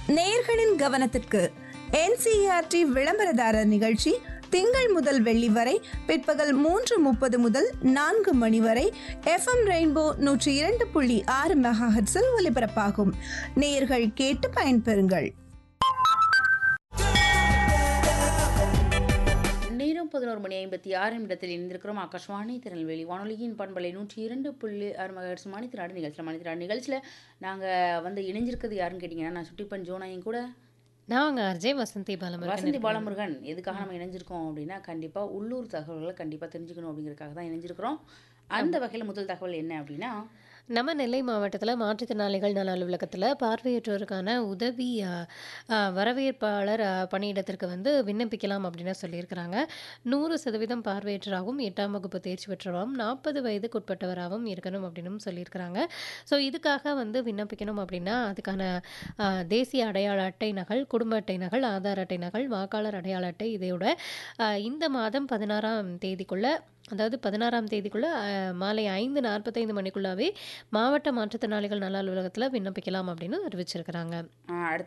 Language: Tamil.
நேயர்களின் கவனத்திற்கு என்சிஆர்டி விளம்பரதாரர் நிகழ்ச்சி திங்கள் முதல் வெள்ளி வரை பிற்பகல் மூன்று முப்பது முதல் நான்கு மணி வரை எஃப்எம் ரெயின்போ நூற்றி இரண்டு புள்ளி ஆறு மெகாஹெட்ஸில் ஒலிபரப்பாகும் நேயர்கள் கேட்டு பயன்பெறுங்கள் நேரம் பதினோரு மணி ஐம்பத்தி ஆறு நிமிடத்தில் இணைந்திருக்கிறோம் ஆகாஷ்வாணி திருநெல்வேலி வானொலியின் பண்பலை நூற்றி இரண்டு புள்ளி ஆறு மகர்ஸ் மணித்திராடு நிகழ்ச்சியில் மணித்திராடு நிகழ்ச்சியில் நாங்கள் வந்து இணைஞ்சிருக்கிறது யாருன்னு கேட்டிங்கன்னா நான் சுட்டிப்பன் ஜோனாயும் கூட நாங்க அர்ஜய் வசந்தி பாலமுருகன் வசந்தி இருக்கோம். பாலமுருகன் எதுக்காக நம்ம இணைஞ்சிருக்கோம் அப்படின்னா கண்டிப்பாக உள்ளூர் தகவல்களை கண்டிப்பாக தெரிஞ்சுக்கணும் அப்படிங்கிறதுக்காக தான் இணைஞ்சிருக்கிறோம் அந்த வகையில் முதல் தகவல் என்ன அப்படின்னா நம்ம நெல்லை மாவட்டத்தில் மாற்றுத்திறனாளிகள் நல அலுவலகத்தில் பார்வையற்றோருக்கான உதவி அ, அ, வரவேற்பாளர் அ, பணியிடத்திற்கு வந்து விண்ணப்பிக்கலாம் அப்படின்னு சொல்லியிருக்கிறாங்க நூறு சதவீதம் பார்வையற்றராகவும் எட்டாம் வகுப்பு தேர்ச்சி பெற்றவராகவும் நாற்பது வயதுக்குட்பட்டவராகவும் இருக்கணும் அப்படின்னு சொல்லியிருக்கிறாங்க ஸோ இதுக்காக வந்து விண்ணப்பிக்கணும் அப்படின்னா அதுக்கான அ, தேசிய அடையாள அட்டை நகல் குடும்ப அட்டை நகல் ஆதார் அட்டை நகல் வாக்காளர் அடையாள அட்டை இதையோட அ, இந்த மாதம் பதினாறாம் தேதிக்குள்ள அதாவது பதினாறாம் தேதிக்குள்ள அ, மாலை ஐந்து நாற்பத்தைந்து மணிக்குள்ளாவே மாவட்ட மாற்றுத்திறனாளிகள் நல அலுவலகத்தில் விண்ணப்பிக்கலாம் அப்படின்னு அறிவிச்சிருக்கிறாங்க ஆஹ், அடுத்த